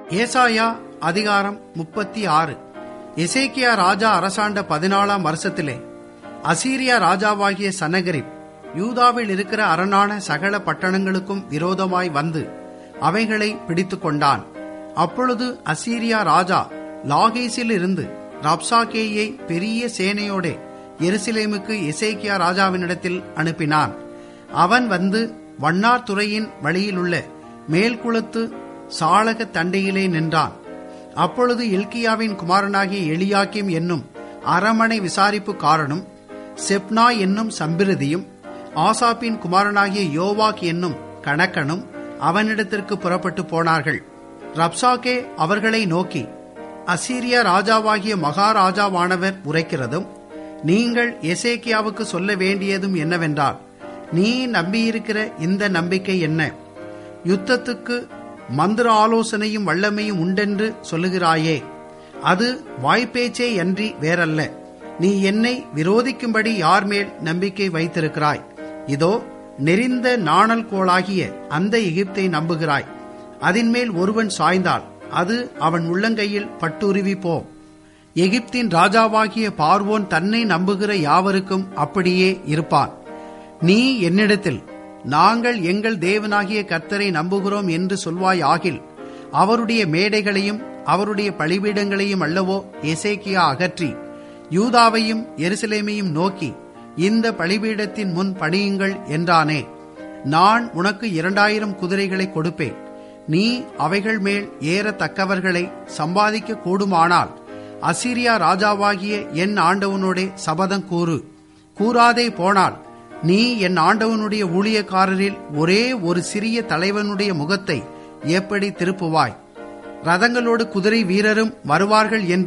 ஏசாயா அதிகாரம் முப்பத்தி ஆறு எசேக்கியா ராஜா அரசாண்ட பதினாலாம் வருஷத்திலே அசீரியா ராஜாவாகிய சனகரிப் யூதாவில் இருக்கிற அரணான சகல பட்டணங்களுக்கும் விரோதமாய் வந்து அவைகளை பிடித்துக் கொண்டான் அப்பொழுது அசீரியா ராஜா லாகேசில் இருந்து ரப்சாகேயை பெரிய சேனையோடே எருசலேமுக்கு எசேக்கியா ராஜாவினிடத்தில் அனுப்பினான் அவன் வந்து வண்ணார் துறையின் வழியிலுள்ள மேல்குளத்து சாளக தண்டையிலே நின்றான் அப்பொழுது இல்கியாவின் குமாரனாகிய எலியாக்கிம் என்னும் அரமனை விசாரிப்புக்காரனும் செப்னா என்னும் சம்பிரதியும் ஆசாப்பின் குமாரனாகிய யோவாக் என்னும் கணக்கனும் அவனிடத்திற்கு புறப்பட்டு போனார்கள் ரப்சாக்கே அவர்களை நோக்கி அசீரியா ராஜாவாகிய மகாராஜாவானவர் உரைக்கிறதும் நீங்கள் எசேக்கியாவுக்கு சொல்ல வேண்டியதும் என்னவென்றால் நீ நம்பியிருக்கிற இந்த நம்பிக்கை என்ன யுத்தத்துக்கு மந்திர ஆலோசனையும் வல்லமையும் உண்டென்று சொல்லுகிறாயே அது வாய்ப்பேச்சே அன்றி வேறல்ல நீ என்னை விரோதிக்கும்படி யார் மேல் நம்பிக்கை வைத்திருக்கிறாய் இதோ நெறிந்த நாணல் கோளாகிய அந்த எகிப்தை நம்புகிறாய் அதின்மேல் ஒருவன் சாய்ந்தால் அது அவன் உள்ளங்கையில் பட்டுருவி போ எகிப்தின் ராஜாவாகிய பார்வோன் தன்னை நம்புகிற யாவருக்கும் அப்படியே இருப்பான் நீ என்னிடத்தில் நாங்கள் எங்கள் தேவனாகிய கர்த்தரை நம்புகிறோம் என்று சொல்வாய் ஆகில் அவருடைய மேடைகளையும் அவருடைய பழிபீடங்களையும் அல்லவோ எசேக்கியா அகற்றி யூதாவையும் எருசலேமையும் நோக்கி இந்த பழிபீடத்தின் முன் பணியுங்கள் என்றானே நான் உனக்கு இரண்டாயிரம் குதிரைகளை கொடுப்பேன் நீ அவைகள் மேல் ஏறத்தக்கவர்களை சம்பாதிக்க கூடுமானால் அசிரியா ராஜாவாகிய என் ஆண்டவனோடே சபதம் கூறு கூறாதே போனால் நீ என் ஆண்டவனுடைய ஊழியக்காரரில் ஒரே ஒரு சிறிய தலைவனுடைய முகத்தை எப்படி திருப்புவாய் ரதங்களோடு குதிரை வீரரும் வருவார்கள் என்று